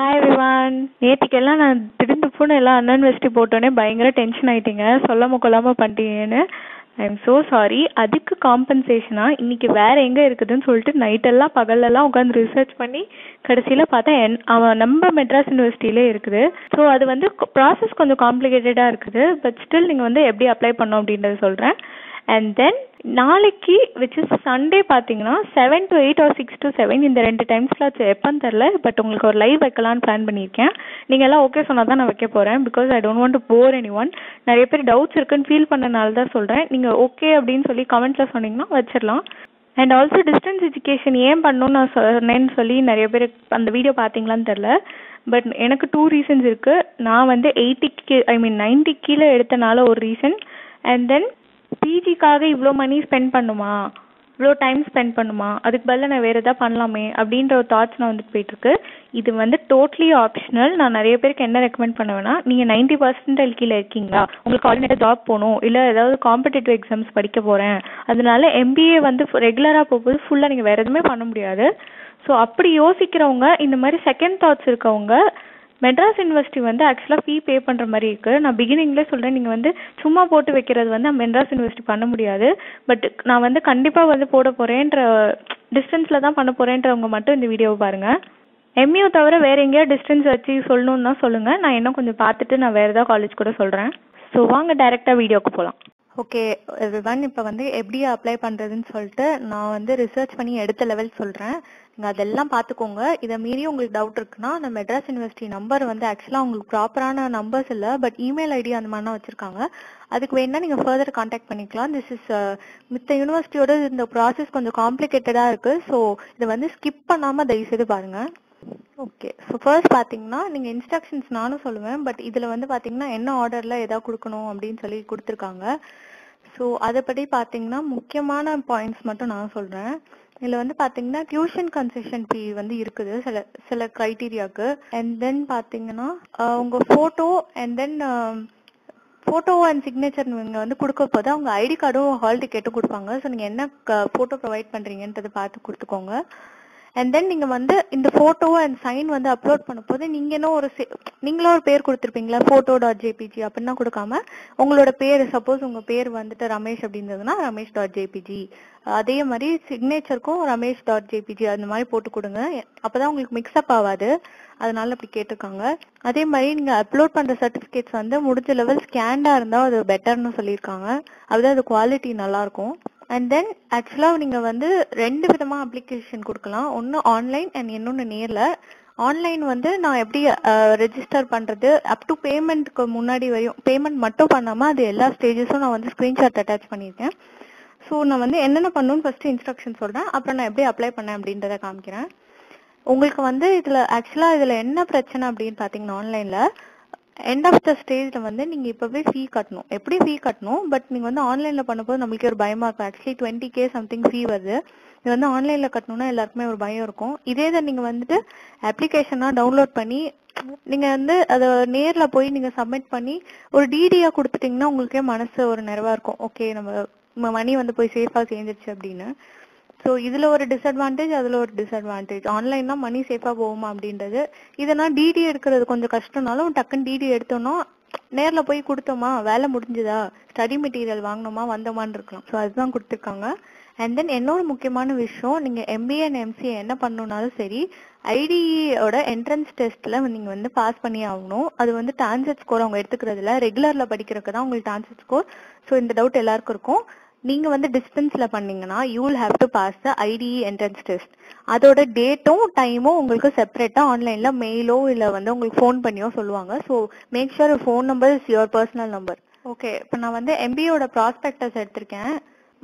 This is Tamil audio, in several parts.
ஹாய் எவ்ரிவான் நேத்திக்கெல்லாம் நான் திடீர்னு ஃபோன் எல்லாம் அன்இன்வெஸ்டி போட்டோன்னே பயங்கர டென்ஷன் ஆயிட்டீங்க சொல்லாம கொள்ளாம பண்ணிட்டீங்கன்னு ஐ எம் ஸோ சாரி அதுக்கு காம்பன்சேஷனா இன்னைக்கு வேற எங்க இருக்குதுன்னு சொல்லிட்டு நைட் எல்லாம் பகல்லெல்லாம் உட்காந்து ரிசர்ச் பண்ணி கடைசியில பார்த்தா என் அவன் நம்ம மெட்ராஸ் யூனிவர்சிட்டியிலே இருக்குது ஸோ அது வந்து ப்ராசஸ் கொஞ்சம் காம்ப்ளிகேட்டடா இருக்குது பட் ஸ்டில் நீங்க வந்து எப்படி அப்ளை பண்ணோம் அப்படின்றத சொல்றேன் அண்ட் தென் நாளைக்கு விச் இஸ் சண்டே பார்த்தீங்கன்னா seven to eight or six to seven இந்த ரெண்டு டைம் ஸ்லாட்ஸ் எப்போன்னு தெரில பட் உங்களுக்கு ஒரு லைவ் வைக்கலான்னு பிளான் பண்ணியிருக்கேன் நீங்கள் எல்லாம் ஓகே சொன்னால் தான் நான் வைக்க போகிறேன் because I don't want to bore any one நிறைய பேர் டவுட்ஸ் இருக்குன்னு ஃபீல் பண்ணனால தான் சொல்கிறேன் நீங்கள் ஓகே அப்படின்னு சொல்லி கமெண்ட்ஸில் சொன்னீங்கன்னா வச்சிடலாம் அண்ட் ஆல்சோ டிஸ்டன்ஸ் எஜுகேஷன் ஏன் பண்ணணும்னு நான் சொன்னேன்னு சொல்லி நிறைய பேர் அந்த வீடியோ பார்த்தீங்களான்னு தெரில பட் எனக்கு டூ ரீசன்ஸ் இருக்குது நான் வந்து எயிட்டிக்கு ஐ மீன் நைன்ட்டி கீழே எடுத்தனால ஒரு ரீசன் அண்ட் தென் பிஜிக்காக இவ்வளோ மணி ஸ்பெண்ட் பண்ணுமா இவ்வளோ டைம் ஸ்பெண்ட் பண்ணுமா அதுக்கு பதிலாக நான் வேறு எதாவது பண்ணலாமே அப்படின்ற ஒரு தாட்ஸ் நான் வந்துட்டு போயிட்டுருக்கு இது வந்து டோட்லி ஆப்ஷனல் நான் நிறைய பேருக்கு என்ன ரெக்கமெண்ட் பண்ணுவேன்னா நீங்கள் நைன்ட்டி பர்சன்டேஜ் கீழே இருக்கீங்களா உங்களுக்கு ஆல்ரெடி ஜாப் போகணும் இல்லை ஏதாவது காம்படிட்டிவ் எக்ஸாம்ஸ் படிக்க போகிறேன் அதனால எம்பிஏ வந்து ரெகுலராக போகும்போது ஃபுல்லாக நீங்கள் வேறு எதுவுமே பண்ண முடியாது ஸோ அப்படி யோசிக்கிறவங்க இந்த மாதிரி செகண்ட் தாட்ஸ் இருக்கவங்க மெட்ராஸ் யூனிவர்சிட்டி வந்து ஆக்சுவலாக ஃபீ பே பண்ணுற மாதிரி இருக்குது நான் பிகினிங்லேயே சொல்கிறேன் நீங்கள் வந்து சும்மா போட்டு வைக்கிறது வந்து மெட்ராஸ் யூனிவர்சிட்டி பண்ண முடியாது பட் நான் வந்து கண்டிப்பாக வந்து போட போகிறேன்ற டிஸ்டன்ஸில் தான் பண்ண போகிறேன்றவங்க மட்டும் இந்த வீடியோவை பாருங்கள் எம்யூ தவிர வேறு எங்கேயாவது டிஸ்டன்ஸ் வச்சு சொல்லணுன்னா சொல்லுங்கள் நான் இன்னும் கொஞ்சம் பார்த்துட்டு நான் வேறு ஏதாவது காலேஜ் கூட சொல்கிறேன் ஸோ வாங்க டைரெக்டாக வீடியோக்கு போகலாம் ஓகே எவ்ரிவன் இப்போ வந்து எப்படி அப்ளை பண்ணுறதுன்னு சொல்லிட்டு நான் வந்து ரிசர்ச் பண்ணி எடுத்த லெவல் சொல்கிறேன் நீங்கள் அதெல்லாம் பார்த்துக்கோங்க இதை மீறி உங்களுக்கு டவுட் இருக்குன்னா அந்த மெட்ராஸ் யூனிவர்சிட்டி நம்பர் வந்து ஆக்சுவலாக உங்களுக்கு ப்ராப்பரான நம்பர்ஸ் இல்லை பட் இமெயில் ஐடி அந்த மாதிரிலாம் வச்சுருக்காங்க அதுக்கு வேணா நீங்கள் ஃபர்தர் காண்டாக்ட் பண்ணிக்கலாம் திஸ் இஸ் மித்த யூனிவர்சிட்டியோட இந்த ப்ராசஸ் கொஞ்சம் காம்ப்ளிகேட்டடாக இருக்குது ஸோ இதை வந்து ஸ்கிப் பண்ணாமல் தயவுசெய்து பாருங்கள் ஓகே ஸோ ஃபர்ஸ்ட் பார்த்தீங்கன்னா நீங்கள் இன்ஸ்ட்ரக்ஷன்ஸ் நானும் சொல்லுவேன் பட் இதில் வந்து பார்த்தீங்கன்னா என்ன ஆர்டரில் எதாவது கொடுக்கணும் அப்படின்னு சொல்லி கொடுத்துருக்காங்க ஸோ அதைப்படி பார்த்தீங்கன்னா முக்கியமான பாயிண்ட்ஸ் மட்டும் நான் சொல்கிறேன் இதில் வந்து பார்த்தீங்கன்னா டியூஷன் கன்செஷன் ஃபீ வந்து இருக்குது சில சில க்ரைட்டீரியாவுக்கு அண்ட் தென் பார்த்தீங்கன்னா உங்கள் photo and then photo and signature நீங்கள் வந்து கொடுக்க போது அவங்க ஐடி கார்டும் ஹால் டிக்கெட்டும் கொடுப்பாங்க ஸோ நீங்கள் என்ன ஃபோட்டோ ப்ரொவைட் பண்ணுறீங்கன்றதை பார்த்து கொடுத்துக்கோங்க அண்ட் தென் நீங்க வந்து இந்த போட்டோ அண்ட் சைன் வந்து அப்லோட் பண்ண போது நீங்க என்ன ஒரு நீங்களும் ஒரு பேர் கொடுத்துருப்பீங்களா போட்டோ டாட் ஜேபிஜி அப்படின்னா கொடுக்காம உங்களோட பேர் சப்போஸ் உங்க பேர் வந்துட்டு ரமேஷ் அப்படின்றதுன்னா ரமேஷ் டாட் ஜேபிஜி அதே மாதிரி சிக்னேச்சருக்கும் ரமேஷ் டாட் ஜேபிஜி அந்த மாதிரி போட்டு கொடுங்க அப்பதான் உங்களுக்கு மிக்ஸ்அப் ஆகாது அதனால அப்படி கேட்டிருக்காங்க அதே மாதிரி நீங்க அப்லோட் பண்ற சர்டிபிகேட்ஸ் வந்து முடிஞ்ச லெவல் ஸ்கேண்டா இருந்தா அது பெட்டர்னு சொல்லியிருக்காங்க அதுதான் அது குவாலிட்டி நல்லா இருக்கும் அண்ட் தென் ஆக்சுவலாக நீங்கள் வந்து ரெண்டு விதமாக அப்ளிகேஷன் கொடுக்கலாம் ஒன்று ஆன்லைன் அண்ட் இன்னொன்று நேரில் ஆன்லைன் வந்து நான் எப்படி ரெஜிஸ்டர் பண்ணுறது அப் டு பேமெண்ட்க்கு முன்னாடி வரையும் பேமெண்ட் மட்டும் பண்ணாமல் அது எல்லா ஸ்டேஜஸும் நான் வந்து ஸ்க்ரீன்ஷாட் அட்டாச் பண்ணியிருக்கேன் ஸோ நான் வந்து என்னென்ன பண்ணணும்னு ஃபர்ஸ்ட் இன்ஸ்ட்ரக்ஷன் சொல்கிறேன் அப்புறம் நான் எப்படி அப்ளை பண்ணேன் அப்படின்றத காமிக்கிறேன் உங்களுக்கு வந்து இதில் ஆக்சுவலாக இதில் என்ன பிரச்சனை அப்படின்னு பார்த்தீங்கன்னா ஆன்லைனில் எண்ட் ஆஃப் த ஸ்டேஜில் வந்து நீங்கள் இப்போவே ஃபீ கட்டணும் எப்படி ஃபீ கட்டணும் பட் நீங்கள் வந்து ஆன்லைனில் பண்ணும்போது நம்மளுக்கு ஒரு பயமாக இருக்கும் actually twenty K something fee வருது இது வந்து ஆன்லைனில் கட்டணும்னா எல்லாருக்குமே ஒரு பயம் இருக்கும் இதே இதை நீங்கள் வந்துட்டு அப்ளிகேஷனாக டவுன்லோட் பண்ணி நீங்கள் வந்து அதை நேரில் போய் நீங்கள் சப்மிட் பண்ணி ஒரு டிடியாக கொடுத்துட்டிங்கன்னா உங்களுக்கே மனசு ஒரு நிறைவாக இருக்கும் ஓகே நம்ம மணி வந்து போய் சேஃபாக சேர்ந்துருச்சு அப்படின்னு ஸோ இதில் ஒரு டிஸ்அட்வான்டேஜ் அதில் ஒரு டிஸ்அட்வான்டேஜ் ஆன்லைன்னா மணி சேஃபாக போகுமா அப்படின்றது இதெல்லாம் டிடி எடுக்கிறது கொஞ்சம் கஷ்டம்னாலும் டக்குன்னு டிடி எடுத்தோம்னா நேரில் போய் கொடுத்தோமா வேலை முடிஞ்சுதா ஸ்டடி மெட்டீரியல் வாங்கினோமா வந்தோமான்னு இருக்கலாம் ஸோ அதுதான் கொடுத்துருக்காங்க அண்ட் தென் இன்னொரு முக்கியமான விஷயம் நீங்கள் எம்பிஏ அண்ட் எம்சிஏ என்ன பண்ணணும்னாலும் சரி ஐடியோட என்ட்ரன்ஸ் டெஸ்ட்டில் நீங்கள் வந்து பாஸ் பண்ணி ஆகணும் அது வந்து டான்செட் ஸ்கோர் அவங்க எடுத்துக்கிறதுல ரெகுலரில் படிக்கிறதுக்கு தான் உங்களுக்கு டான்செட் ஸ்கோர் ஸோ இந்த டவுட் எல்லாருக்கும் இருக்கும் நீங்க வந்து டிஸ்டன்ஸ்ல பண்ணீங்கன்னா you will have to pass the IDE entrance test அதோட டேட்டும் டைமும் உங்களுக்கு செப்பரேட்டா ஆன்லைன்ல மெயிலோ இல்ல வந்து உங்களுக்கு ஃபோன் பண்ணியோ சொல்லுவாங்க so make sure phone number is your personal number okay இப்போ நான் வந்து எம்பியோட ப்ராஸ்பெக்டஸ் எடுத்திருக்கேன்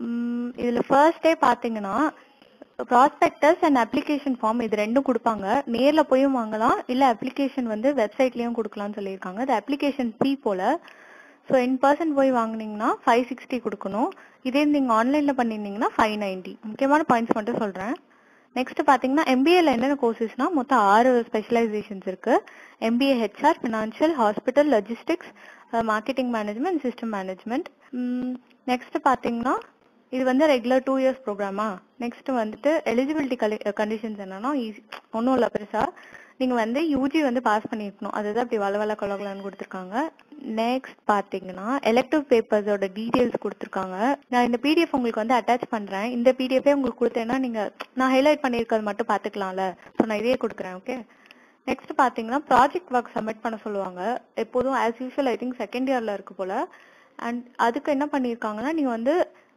இதுல ஃபர்ஸ்ட் டே பாத்தீங்கன்னா ப்ராஸ்பெக்டஸ் அண்ட் அப்ளிகேஷன் ஃபார்ம் இது ரெண்டும் கொடுப்பாங்க நேர்ல போயும் வாங்கலாம் இல்ல அப்ளிகேஷன் வந்து வெப்சைட்லயும் கொடுக்கலாம்னு சொல்லியிருக்காங்க இது அப்ளிகேஷன் ஃபீ போல ஸோ இன் பர்சன் போய் வாங்கினீங்கன்னா ஃபைவ் சிக்ஸ்டி கொடுக்கணும் இதே நீங்கள் ஆன்லைனில் பண்ணியிருந்தீங்கன்னா ஃபைவ் நைன்டி முக்கியமான பாயிண்ட்ஸ் மட்டும் சொல்கிறேன் நெக்ஸ்ட் பார்த்தீங்கன்னா எம்பிஏல என்னென்ன கோர்சஸ்னா மொத்தம் ஆறு ஸ்பெஷலைசேஷன்ஸ் இருக்கு MBA HR financial hospital logistics marketing management system management next பார்த்தீங்கன்னா இது வந்து ரெகுலர் டூ இயர்ஸ் ப்ரோக்ராமா நெக்ஸ்ட் வந்துட்டு எலிஜிபிலிட்டி கண்டிஷன்ஸ் என்னன்னா ஒன்றும் இல்லை பெருசா நீங்க வந்து யூஜி வந்து பாஸ் பண்ணிருக்கணும் அதுதான் இப்படி வள வள கொலகலன்னு கொடுத்துருக்காங்க நெக்ஸ்ட் பாத்தீங்கன்னா எலெக்டிவ் பேப்பர்ஸோட டீடைல்ஸ் கொடுத்துருக்காங்க நான் இந்த பிடிஎஃப் உங்களுக்கு வந்து அட்டாச் பண்றேன் இந்த பிடிஎஃபே உங்களுக்கு கொடுத்தேன்னா நீங்க நான் ஹைலைட் பண்ணியிருக்கிறது மட்டும் பாத்துக்கலாம்ல ஸோ நான் இதே கொடுக்குறேன் ஓகே நெக்ஸ்ட் பாத்தீங்கன்னா ப்ராஜெக்ட் ஒர்க் சப்மிட் பண்ண சொல்லுவாங்க எப்போதும் as usual I think second இயர்ல இருக்கு போல அண்ட் அதுக்கு என்ன பண்ணியிருக்காங்கன்னா நீங்க வந்து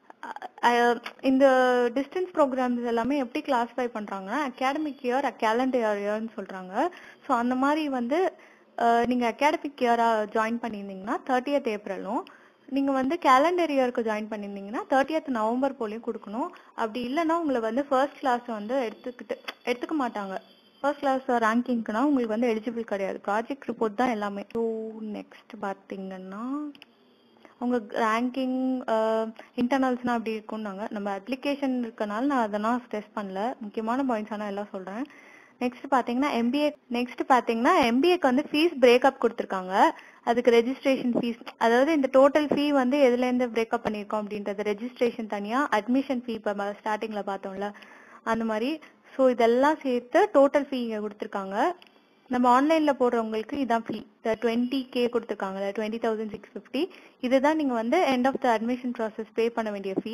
அஹ், இந்த டிஸ்டன்ஸ் ப்ரோக்ராம்ஸ் எல்லாமே எப்படி கிளாஸிஃபை பண்றாங்கன்னா அகாடமிக் இயர் கேலண்டர் இயர்னு சொல்றாங்க ஸோ அந்த மாதிரி வந்து அஹ், நீங்க அகாடமிக் இயரா ஜாயின் பண்ணியிருந்தீங்கன்னா தேர்ட்டியத் ஏப்ரலும் நீங்க வந்து கேலண்டர் இயருக்கு ஜாயின் பண்ணியிருந்தீங்கன்னா தேர்ட்டியத் நவம்பர் போலயும் கொடுக்கணும் அப்படி இல்லைன்னா உங்களை வந்து ஃபர்ஸ்ட் கிளாஸ் வந்து எடுத்துக்கிட்டு எடுத்துக்க மாட்டாங்க ஃபர்ஸ்ட் கிளாஸ் ரேங்கிங்க்குனா உங்களுக்கு வந்து எலிஜிபிள் கிடையாது ப்ராஜெக்ட் ரிப்போர்ட் தான் எல்லாமே ஸோ நெக்ஸ்ட் பார்த்தீங்கன்னா உங்க ரேங்கிங் இன்டர்னல்ஸ்னா அப்படி இருக்கும்னாங்க நம்ம அப்ளிகேஷன் இருக்கனால நான் அதெல்லாம் ஸ்ட்ரெஸ் பண்ணல முக்கியமான பாயிண்ட்ஸ் ஆனால் எல்லாம் சொல்றேன் நெக்ஸ்ட் பாத்தீங்கன்னா எம்பிஏ நெக்ஸ்ட் பாத்தீங்கன்னா எம்பிஏக்கு வந்து ஃபீஸ் பிரேக்கப் கொடுத்துருக்காங்க அதுக்கு ரெஜிஸ்ட்ரேஷன் ஃபீஸ் அதாவது இந்த டோட்டல் ஃபீ வந்து எதுல இருந்து பிரேக்கப் பண்ணியிருக்கோம் அப்படின்றது ரெஜிஸ்ட்ரேஷன் தனியா அட்மிஷன் ஃபீ இப்போ ஸ்டார்டிங்ல பார்த்தோம்ல அந்த மாதிரி ஸோ இதெல்லாம் சேர்த்து டோட்டல் ஃபீ இங்க கொடுத்துருக்காங்க நம்ம ஆன்லைன்ல போடுறவங்களுக்கு இதான் ஃபீ டுவெண்ட்டி கே கொடுத்துருக்காங்கல்ல டுவெண்ட்டி தௌசண்ட் சிக்ஸ் ஃபிஃப்டி இதுதான் நீங்க வந்து end of the admission process pay பண்ண வேண்டிய ஃபீ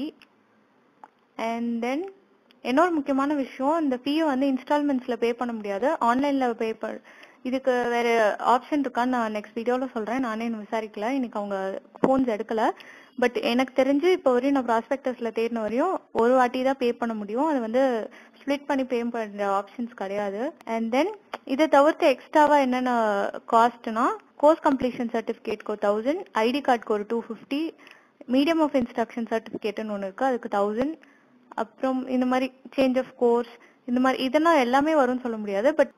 அண்ட் தென் இன்னொரு முக்கியமான விஷயம் இந்த ஃபீயை வந்து இன்ஸ்டால்மெண்ட்ஸ்ல பே பண்ண முடியாது ஆன்லைன்ல பே ப இதுக்கு வேற ஆப்ஷன் இருக்கான்னு நான் நெக்ஸ்ட் வீடியோல சொல்றேன் நானே இன்னும் விசாரிக்கல இன்னைக்கு அவங்க ஃபோன்ஸ் எடுக்கல பட் எனக்கு தெரிஞ்சு இப்போ வரையும் நான் ப்ராஸ்பெக்டஸ்ல தேடின வரையும் ஒரு வாட்டி தான் பே பண்ண முடியும் அது வந்து ஸ்ப்ளிட் பண்ணி பே பண்ற ஆப்ஷன்ஸ் கிடையாது அண்ட் தென் இதை தவிர்த்து எக்ஸ்ட்ராவா என்னென்ன காஸ்ட்னா கோர்ஸ் கம்ப்ளீஷன் சர்டிஃபிகேட்க்கு ஒரு தௌசண்ட் ஐடி கார்டுக்கு ஒரு two fifty medium of instruction சர்டிஃபிகேட்னு ஒன்று இருக்கு அதுக்கு தௌசண்ட் அப்புறம் இந்த மாதிரி சேஞ்ச் ஆஃப் கோர்ஸ் இந்த மாதிரி இதெல்லாம் எல்லாமே வரும்னு சொல்ல முடியாது பட்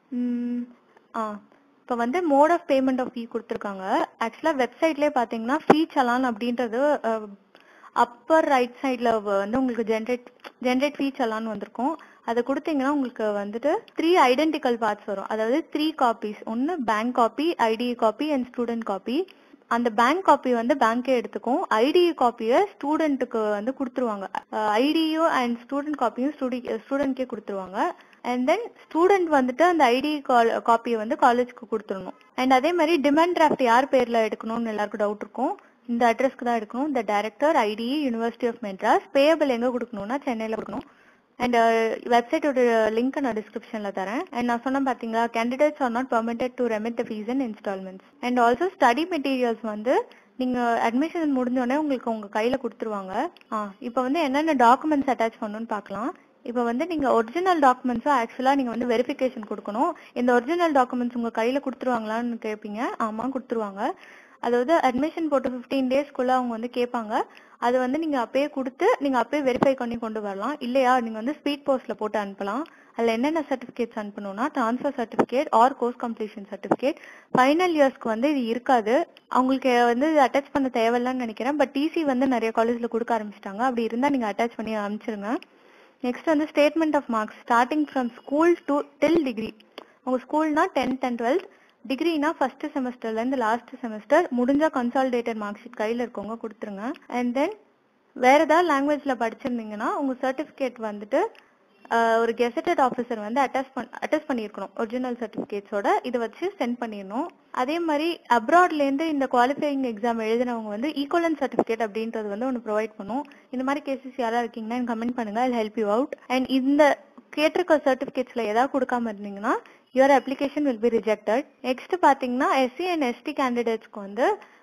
ஆ இப்போ வந்து mode of payment of fee கொடுத்துருக்காங்க ஆக்சுவலாக வெப்சைட்லேயே பார்த்தீங்கன்னா ஃபீ சலான் அப்படின்றது அப்பர் ரைட் சைடில் வந்து உங்களுக்கு ஜென்ரேட் ஜென்ரேட் ஃபீ சலான் வந்திருக்கும் அதை கொடுத்தீங்கன்னா உங்களுக்கு வந்துட்டு த்ரீ ஐடென்டிக்கல் பார்ட்ஸ் வரும் அதாவது த்ரீ காப்பீஸ் ஒன்று bank copy ID copy and student copy அந்த பேங்க் காப்பி வந்து பேங்கே எடுத்துக்கும் ஐடி காப்பியை ஸ்டூடெண்ட்டுக்கு வந்து கொடுத்துருவாங்க ஐடியோ அண்ட் ஸ்டூடெண்ட் காப்பியும் ஸ்டூடெண்ட்கே கொடுத்துருவாங்க அண்ட் தென் ஸ்டூடெண்ட் வந்துட்டு அந்த ஐடி காப்பியை வந்து காலேஜ்க்கு கொடுத்துடணும் அண்ட் அதே மாதிரி டிமாண்ட் டிராஃப்ட் யார் பேர்ல எடுக்கணும்னு எல்லாருக்கும் டவுட் இருக்கும் இந்த அட்ரஸ்க்கு தான் எடுக்கணும் இந்த director ID university of Madras payable எங்க கொடுக்கணும்னா சென்னையில கொடுக்கணும் அண்ட் வெப்சைட்டோட லிங்க் நான் டிஸ்கிரிப்ஷன்ல தரேன் அண்ட் நான் சொன்ன பாத்தீங்களா candidates are not permitted to remit the fees in instalments and also study materials வந்து நீங்க அட்மிஷன் முடிஞ்சோடனே உங்களுக்கு உங்க கையில கொடுத்துருவாங்க ஆ இப்போ வந்து என்னென்ன டாக்குமெண்ட்ஸ் அட்டாச் பண்ணணும்னு பார்க்கலாம் இப்போ வந்து நீங்க ஒரிஜினல் டாக்குமெண்ட்ஸும் ஆக்சுவலா நீங்க வந்து வெரிஃபிகேஷன் கொடுக்கணும் இந்த ஒரிஜினல் டாக்குமெண்ட்ஸ் உங்க கையில கொடுத்துருவாங்களான்னு கேட்பீங்க ஆமா கொடுத்துருவாங்க அதாவது அட்மிஷன் போட்டு ஃபிஃப்டீன் டேஸ்க்குள்ள அவங்க வந்து கேட்பாங்க அது வந்து நீங்க அப்பயே கொடுத்து நீங்க அப்பயே வெரிஃபை பண்ணி கொண்டு வரலாம் இல்லையா நீங்க வந்து ஸ்பீட் போஸ்ட்ல போட்டு அனுப்பலாம் அதுல என்னென்ன சர்டிபிகேட்ஸ் அனுப்பணும்னா transfer certificate or course completion certificate final இயர்ஸ்க்கு வந்து இது இருக்காது அவங்களுக்கு வந்து அட்டாச் பண்ண தேவையில்லைன்னு நினைக்கிறேன் பட் டிசி வந்து நிறைய காலேஜ்ல கொடுக்க ஆரம்பிச்சிட்டாங்க அப்படி இருந்தா நீங்க அட்டாச் பண்ணி அனுப்பிச்சிருங்க நெக்ஸ்ட் வந்து statement of marks starting from school to till degree உங்க ஸ்கூல்னா டென்த் அண்ட் டுவெல்த் டிகிரினா ஃபர்ஸ்ட் செமஸ்டர்ல இருந்து லாஸ்ட் செமஸ்டர் முடிஞ்சா கன்சாலிடேட்டட் மார்க் ஷீட் கையில இருக்கவங்க கொடுத்துருங்க அண்ட் தென் வேற ஏதாவது லாங்குவேஜ்ல படிச்சிருந்தீங்கன்னா உங்க சர்டிபிகேட் வந்துட்டு ஆஹ், ஒரு கெசட்டட் ஆஃபீஸர் வந்து அட்டாச் பண் அட்டாச் பண்ணியிருக்கணும் ஒரிஜினல் சர்டிபிகேட்ஸோட இதை வச்சு சென்ட் பண்ணிடணும் அதே மாதிரி அப்ராட்ல இருந்து இந்த குவாலிஃபையிங் எக்ஸாம் எழுதினவங்க வந்து ஈக்குவலன் சர்டிபிகேட் அப்படின்றது வந்து ஒன்று ப்ரொவைட் பண்ணும் இந்த மாதிரி கேசஸ் யாரா இருக்கீங்கன்னா கமெண்ட் பண்ணுங்க I help you out and இந்த கேட்டிருக்க சர்டிபிகேட்ஸ்ல ஏதாவது கொடுக்காம இருந்தீங்கன்னா your application will be rejected next பாத்தீங்கன்னா எஸ்சி அண்ட் எஸ்டி கேண்டிடேட்ஸ்க்கு வந்து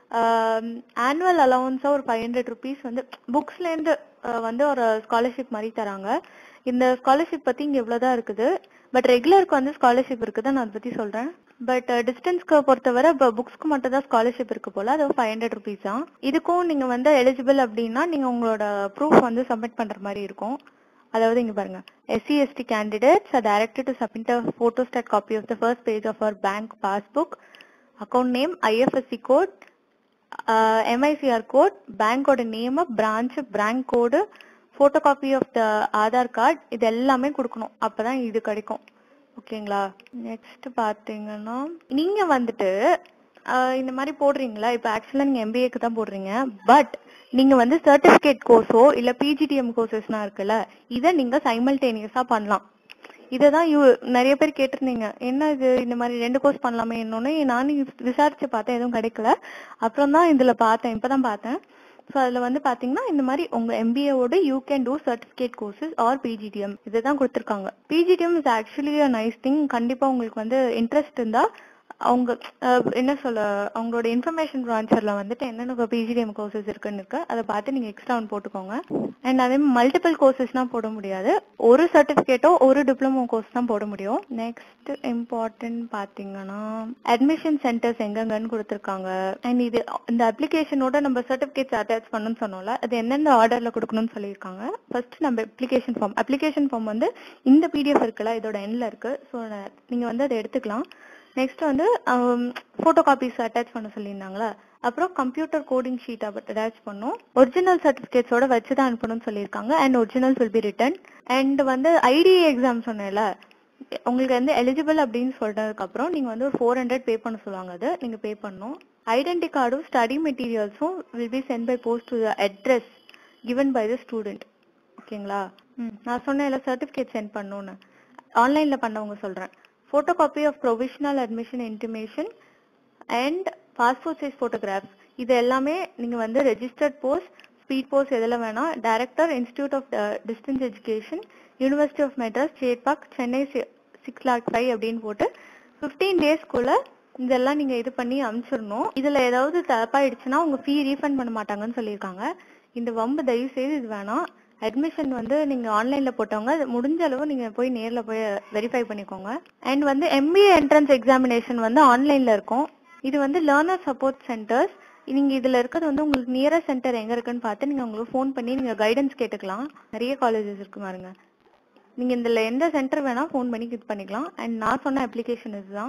ஆனுவல் அலவன்ஸா ஒரு ஃபைவ் ஹண்ட்ரட் ருபீஸ் வந்து புக்ஸ்ல இருந்து ஆஹ் வந்து ஒரு ஸ்காலர்ஷிப் மாதிரி தராங்க இந்த ஸ்காலர்ஷிப் பத்தி இங்க இவ்வளவுதான் இருக்குது பட் ரெகுலருக்கு வந்து ஸ்காலர்ஷிப் இருக்குது நான் அதை பத்தி சொல்றேன் பட் டிஸ்டன்ஸ்க்கு பொறுத்தவரை இப்போ புக்ஸ்க்கு மட்டும் தான் ஸ்காலர்ஷிப் இருக்கு போல அது ஃபைவ் ஹண்ட்ரட் ருபீஸ் தான் இதுக்கும் நீங்க வந்து எலிஜிபிள் அப்படின்னா நீங்க உங்களோட ப்ரூஃப் வந்து சப்மிட் பண்ற மாதிரி இருக்கும் அதாவது இங்க பாருங்க SC ST candidates are directed to submit a photostat copy of the first page of our bank passbook account name IFSC code MICR code பேங்கோட name branch bank code photo copy of the Aadhaar card இது எல்லாமே கொடுக்கணும் அப்பதான் இது கிடைக்கும் ஓகேங்களா நெக்ஸ்ட் பாத்தீங்கன்னா நீங்க வந்துட்டு ஆஹ் இந்த மாதிரி போடுறீங்களா இப்போ ஆக்சுவலா நீங்க எம்பிஏக்கு தான் போடுறீங்க பட் நீங்க வந்து சர்டிபிகேட் கோர்ஸோ இல்ல பிஜிடிஎம் கோர்சஸ்னா இருக்குல்ல இதை நீங்க சைமல்டேனியஸா பண்ணலாம் இதை தான் யூ நிறைய பேர் கேட்டிருந்தீங்க என்ன இது இந்த மாதிரி ரெண்டு கோர்ஸ் பண்ணலாமே என்னொன்னு நானும் விசாரிச்சு பார்த்தேன் எதுவும் கிடைக்கல அப்புறம் தான் இதுல பார்த்தேன் இப்பதான் பார்த்தேன் ஸோ அதில் வந்து பார்த்தீங்கன்னா இந்த மாதிரி உங்கள் எம்பிஏவோட you can do certificate courses or PGDM இதை தான் கொடுத்துருக்காங்க PGDM is actually a nice thing கண்டிப்பாக உங்களுக்கு வந்து இன்ட்ரெஸ்ட் இருந்தால் அவங்க அஹ், என்ன சொல்ல அவங்களோட இன்ஃபர்மேஷன் ப்ரான்ச்சர்ல வந்துட்டு என்னென்ன பிஜிடிஎம் கோர்சஸ் இருக்குன்னு இருக்கு அதை பார்த்து நீங்க எக்ஸ்ட்ரா ஒன்று போட்டுக்கோங்க அண்ட் அதே மல்டிபிள் கோர்சஸ்லாம் போட முடியாது ஒரு சர்டிஃபிகேட்டோ ஒரு டிப்ளமோ கோர்ஸ் தான் போட முடியும் நெக்ஸ்ட் இம்பார்ட்டன்ட் பாத்தீங்கன்னா அட்மிஷன் சென்டர்ஸ் எங்கெங்கன்னு கொடுத்துருக்காங்க அண்ட் இது இந்த அப்ளிகேஷனோட நம்ம சர்டிஃபிகேட்ஸ் அட்டாச் பண்ணணும்னு சொன்னோம்ல அது எந்தெந்த ஆர்டர்ல கொடுக்கணும்னு சொல்லியிருக்காங்க ஃபர்ஸ்ட் நம்ம அப்ளிகேஷன் ஃபார்ம் அப்ளிகேஷன் ஃபார்ம் வந்து இந்த பிடிஎஃப் இருக்குல்ல இதோட எண்ட்ல இருக்கு ஸோ நீங்க வந்து அதை எடுத்துக்கலாம் நெக்ஸ்ட் வந்து ஃபோட்டோ காப்பீஸ் அட்டாச் பண்ண சொல்லியிருந்தாங்களா அப்புறம் கம்ப்யூட்டர் கோடிங் ஷீட் அட்டாச் பண்ணோம் ஒரிஜினல் சர்டிஃபிகேட்ஸோட வச்சு தான் அனுப்பணும்னு சொல்லியிருக்காங்க and originals will be return and வந்து ஐடிஏ எக்ஸாம் சொன்னேன்ல உங்களுக்கு வந்து எலிஜிபிள் அப்படின்னு சொல்றதுக்கு அப்புறம் நீங்க வந்து ஒரு ஃபோர் ஹண்ட்ரட் பே பண்ண சொல்லுவாங்க அது நீங்க பே பண்ணணும் ஐடென்டி கார்டும் ஸ்டடி மெட்டீரியல்ஸும் will be sent by post to the address given by the student ஓகேங்களா ம் நான் சொன்னேன்ல சர்டிஃபிகேட் சென்ட் பண்ணணும்னு ஆன்லைன்ல பண்ணவங்க சொல்றேன் photo copy of provisional admission intimation and passport size photographs இது எல்லாமே நீங்க வந்து ரெஜிஸ்டர்ட் போஸ்ட் ஸ்பீட் போஸ்ட் எதில் வேணா director institute of distance education university of Madras Chepauk Chennai six lakh five அப்படின்னு போட்டு ஃபிஃப்டீன் டேஸ்க்குள்ள இதெல்லாம் நீங்க இது பண்ணி அனுப்பிச்சிடணும் இதுல ஏதாவது தப்பாயிடுச்சுன்னா உங்க ஃபீ ரீஃபண்ட் பண்ண மாட்டாங்கன்னு சொல்லியிருக்காங்க இந்த வம்பு தயவு செய்து இது வேணாம் அட்மிஷன் வந்து நீங்க ஆன்லைன்ல போட்டவங்க அது முடிஞ்ச அளவு நீங்க போய் நேர்ல போய் வெரிஃபை பண்ணிக்கோங்க அண்ட் வந்து எம்பிஏ என்ட்ரன்ஸ் எக்ஸாமினேஷன் வந்து ஆன்லைன்ல இருக்கும் இது வந்து லேர்னர் சப்போர்ட் சென்டர்ஸ் நீங்க இதுல இருக்கிறது வந்து உங்களுக்கு நியரஸ்ட் சென்டர் எங்க இருக்குன்னு பார்த்து நீங்க உங்களுக்கு ஃபோன் பண்ணி நீங்க கைடன்ஸ் கேட்டுக்கலாம் நிறைய காலேஜஸ் இருக்கு பாருங்க நீங்க இதுல எந்த சென்டர் வேணா ஃபோன் பண்ணி இது பண்ணிக்கலாம் அண்ட் நான் சொன்ன அப்ளிகேஷன் இதுதான்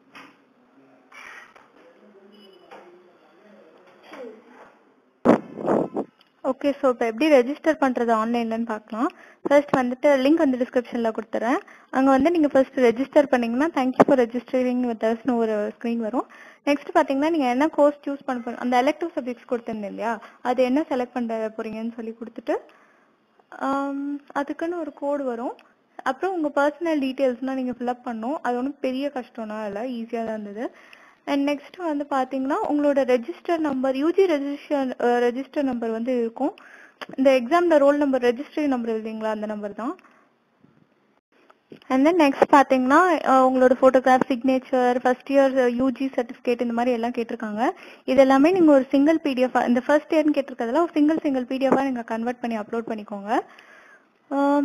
ஓகே ஸோ இப்போ எப்படி ரெஜிஸ்டர் பண்ணுறது ஆன்லைன்லன்னு பார்க்கலாம் ஃபர்ஸ்ட் வந்துட்டு லிங்க் வந்து டிஸ்கிரிப்ஷனில் கொடுத்துறேன் அங்கே வந்து நீங்கள் ஃபர்ஸ்ட் ரெஜிஸ்டர் பண்ணீங்கன்னா தேங்க்யூ ஃபார் ரெஜிஸ்டரிங் வித் அஸ்னு ஒரு ஸ்க்ரீன் வரும் நெக்ஸ்ட் பார்த்தீங்கன்னா நீங்கள் என்ன கோர்ஸ் சூஸ் பண்ண போறீங்க அந்த எலக்டிவ் சப்ஜெக்ட்ஸ் கொடுத்துருந்தேன் இல்லையா அது என்ன செலக்ட் பண்ண போறீங்கன்னு சொல்லி கொடுத்துட்டு ஆம், அதுக்குன்னு ஒரு கோடு வரும் அப்புறம் உங்கள் பர்சனல் டீட்டெயில்ஸ்லாம் நீங்கள் ஃபில்அப் பண்ணணும் அது ஒன்றும் பெரிய கஷ்டம்லாம் இல்லை ஈஸியாக தான் இருந்தது அண்ட் நெக்ஸ்ட் வந்து பார்த்தீங்கன்னா உங்களோட register number UG register register number வந்து இருக்கும் இந்த எக்ஸாம்ல ரோல் நம்பர் ரெஜிஸ்ட்ரி நம்பர் இல்லைங்களா அந்த நம்பர் தான் அண்ட் தென் நெக்ஸ்ட் பார்த்தீங்கன்னா அஹ், உங்களோட photograph signature first year UG certificate இந்த மாதிரி எல்லாம் கேட்டிருக்காங்க இது எல்லாமே நீங்கள் ஒரு சிங்கிள் பிடிஎஃப் இந்த ஃபர்ஸ்ட் இயர்னு கேட்டிருக்கிறதுல ஒரு சிங்கிள் சிங்கிள் பிடிஎஃபாக நீங்கள் கன்வெர்ட் பண்ணி அப்லோட் பண்ணிக்கோங்க ஆம்,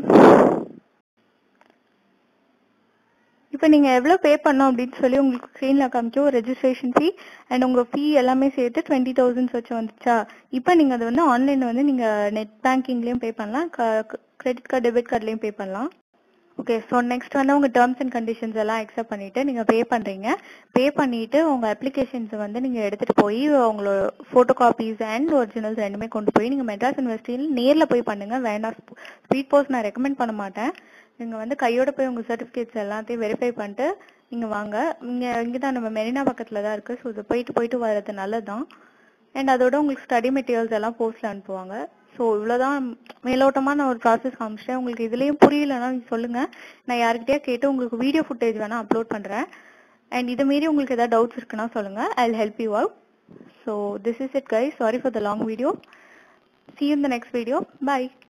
இப்போ நீங்கள் எவ்வளோ பே பண்ணோம் அப்படின்னு சொல்லி உங்களுக்கு ஸ்க்ரீனில் காமிக்கும் ஒரு ரெஜிஸ்ட்ரேஷன் ஃபீ அண்ட் உங்கள் ஃபீ எல்லாமே சேர்த்து டுவெண்ட்டி தௌசண்ட்ஸ் வச்சு வந்துச்சா இப்போ நீங்கள் அதை வந்து ஆன்லைனில் வந்து நீங்கள் நெட் பேங்கிங்லேயும் பே பண்ணலாம் கிரெடிட் கார்டு டெபிட் கார்ட்லேயும் பே பண்ணலாம் ஓகே ஸோ நெக்ஸ்ட் வந்து உங்கள் டேர்ம்ஸ் அண்ட் கண்டிஷன்ஸ் எல்லாம் அக்செப்ட் பண்ணிட்டு நீங்கள் பே பண்ணுறீங்க பே பண்ணிட்டு உங்கள் அப்ளிகேஷன்ஸை வந்து நீங்கள் எடுத்துகிட்டு போய் உங்களோட ஃபோட்டோ காப்பீஸ் அண்ட் ஒரிஜினல்ஸ் ரெண்டுமே கொண்டு போய் நீங்கள் மெட்ராஸ் யூனிவர்சிட்டியில் நேரில் போய் பண்ணுங்க வேண்டாம் ஸ்பீட் போஸ்ட் நான் ரெக்கமெண்ட் பண்ண மாட்டேன் நீங்கள் வந்து கையோட போய் உங்கள் சர்டிஃபிகேட்ஸ் எல்லாத்தையும் வெரிஃபை பண்ணிட்டு நீங்கள் வாங்க இங்கே இங்கே தான் நம்ம மெரினா பக்கத்தில் தான் இருக்குது ஸோ இது போயிட்டு போயிட்டு வர்றது நல்லது தான் அண்ட் அதோட உங்களுக்கு ஸ்டடி மெட்டீரியல்ஸ் எல்லாம் போஸ்ட்ல அனுப்புவாங்க ஸோ இவ்வளோதான் மேலோட்டமாக நான் ஒரு ப்ராசஸ் காமிச்சிட்டேன் உங்களுக்கு இதுலேயும் புரியலன்னா நீங்கள் சொல்லுங்கள் நான் யாருக்கிட்டே கேட்டு உங்களுக்கு வீடியோ ஃபுட்டேஜ் வேணால் அப்லோட் பண்ணுறேன் அண்ட் இது மீறி உங்களுக்கு ஏதாவது டவுட்ஸ் இருக்குன்னா சொல்லுங்கள் I help you out so this is it guys sorry for the long video see you in the next video bye